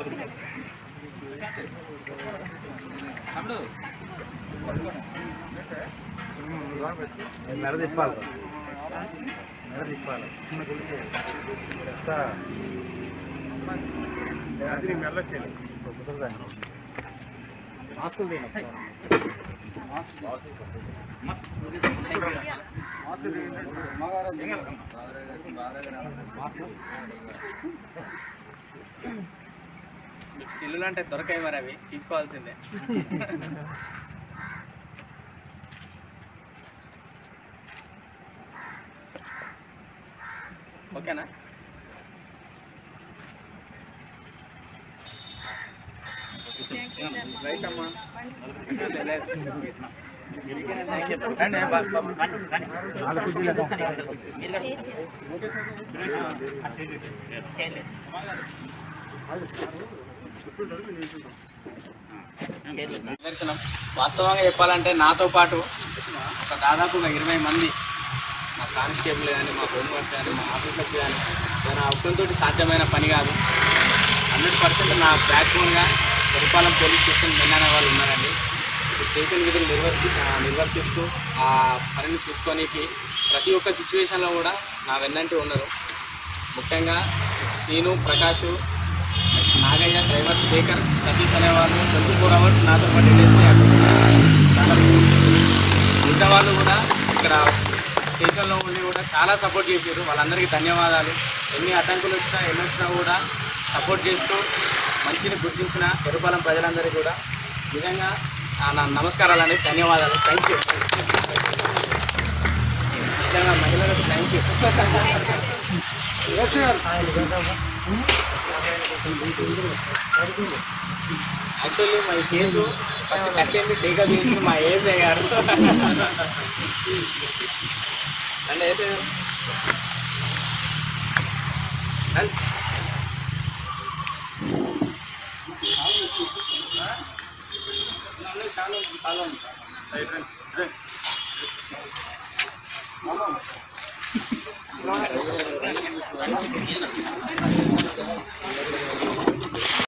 మెడ తిప్పాలి మెడ తిప్పాలి చిన్న కొలిసే ఎంత అది నీ మెల్ల వచ్చేది కుదరదండి మాస్కులు తిన మీకు స్టిల్లు అంటే దొరకాయి మరి అవి తీసుకోవాల్సిందే ఓకేనా రైట్ అమ్మా రండి, బా- బా- నాలుగు కుర్చీలు దర్శనం వాస్తవంగా చెప్పాలంటే నాతో పాటు ఒక దాదాపు ఒక ఇరవై మంది మా కానిస్టేబుల్ కానీ మా హోంవర్క్స్ కానీ మా ఆఫీసర్స్ కానీ నా ఒక్కరితో సాధ్యమైన పని కాదు హండ్రెడ్ పర్సెంట్ నా బ్యాక్ బోన్గా పరిపాలన పోలీస్ స్టేషన్ మెన్ అనే వాళ్ళు ఉన్నారండి ఇప్పుడు స్టేషన్ విధులు నిర్వర్తి ఆ, నిర్వర్తిస్తూ ఆ పనిని చూసుకోనికి ప్రతి ఒక్క సిచ్యువేషన్లో కూడా నా వెన్నంటి ఉన్నారు ముఖ్యంగా సీను ప్రకాష్ నెక్స్ట్ నాగయ్య డ్రైవర్ శేఖర్ సతీష్ అనేవాళ్ళు ట్వంటీ ఫోర్ అవర్స్ నాతో పాటు చేస్తే చాలా మిగతా వాళ్ళు కూడా ఇక్కడ స్టేషన్లో ఉండి కూడా చాలా సపోర్ట్ చేశారు వాళ్ళందరికీ ధన్యవాదాలు ఎన్ని అడ్డంకులు వచ్చినా ఎన్ని వచ్చినా కూడా సపోర్ట్ చేస్తూ మంచిని గుర్తించిన పెరుపాలెం ప్రజలందరికీ కూడా నిజంగా ఆ, నా నమస్కారాలు అనేది ధన్యవాదాలు థ్యాంక్ యూ నిజంగా మహిళలకు థ్యాంక్ యూ యాక్చువల్లీ మా ఈ కేసు ఫస్ట్ కట్టింది టేకా చేసింది మా ఏసే గారు అంటే అయితే అండ్ చాలా చాలా ఉంది